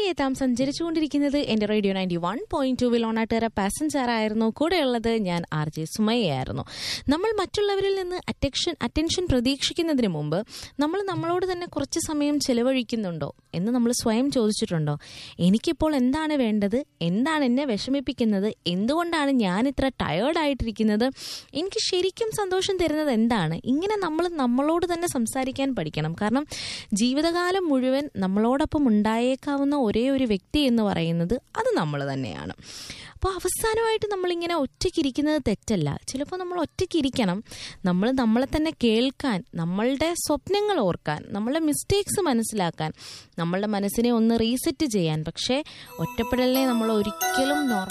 എത്താം സഞ്ചരിച്ചുകൊണ്ടിരിക്കുന്നത് എന്റെ radio ninety one point ടൂവിൽ ഓണാട്ടേറെ പാസഞ്ചർ ആയിരുന്നു കൂടെയുള്ളത് ഞാൻ ആർ ജെ സുമയ്യായിരുന്നു നമ്മൾ മറ്റുള്ളവരിൽ നിന്ന് അറ്റൻഷൻ അറ്റൻഷൻ പ്രതീക്ഷിക്കുന്നതിന് മുമ്പ് നമ്മൾ നമ്മളോട് തന്നെ കുറച്ച് സമയം ചെലവഴിക്കുന്നുണ്ടോ എന്ന് നമ്മൾ സ്വയം ചോദിച്ചിട്ടുണ്ടോ എനിക്കിപ്പോൾ എന്താണ് വേണ്ടത് എന്താണ് എന്നെ വിഷമിപ്പിക്കുന്നത് എന്തുകൊണ്ടാണ് ഞാൻ ഇത്ര ടയേർഡായിട്ടിരിക്കുന്നത് എനിക്ക് ശരിക്കും സന്തോഷം തരുന്നത് എന്താണ് ഇങ്ങനെ നമ്മൾ നമ്മളോട് തന്നെ സംസാരിക്കാൻ പഠിക്കണം കാരണം ജീവിതകാലം മുഴുവൻ നമ്മളോടൊപ്പം ഉണ്ടായേക്കാവുന്ന ഒരേ ഒരു വ്യക്തി എന്ന് പറയുന്നത് അത് നമ്മൾ തന്നെയാണ് അപ്പോൾ അവസാനമായിട്ട് നമ്മളിങ്ങനെ ഒറ്റയ്ക്കിരിക്കുന്നത് തെറ്റല്ല ചിലപ്പോൾ നമ്മൾ ഒറ്റയ്ക്കിരിക്കണം നമ്മൾ നമ്മളെ തന്നെ കേൾക്കാൻ നമ്മളുടെ സ്വപ്നങ്ങൾ ഓർക്കാൻ നമ്മളുടെ മിസ്റ്റേക്സ് മനസ്സിലാക്കാൻ നമ്മളുടെ മനസ്സിനെ ഒന്ന് റീസെറ്റ് ചെയ്യാൻ പക്ഷേ ഒറ്റപ്പെടലിനെ നമ്മൾ ഒരിക്കലും നോർമൽ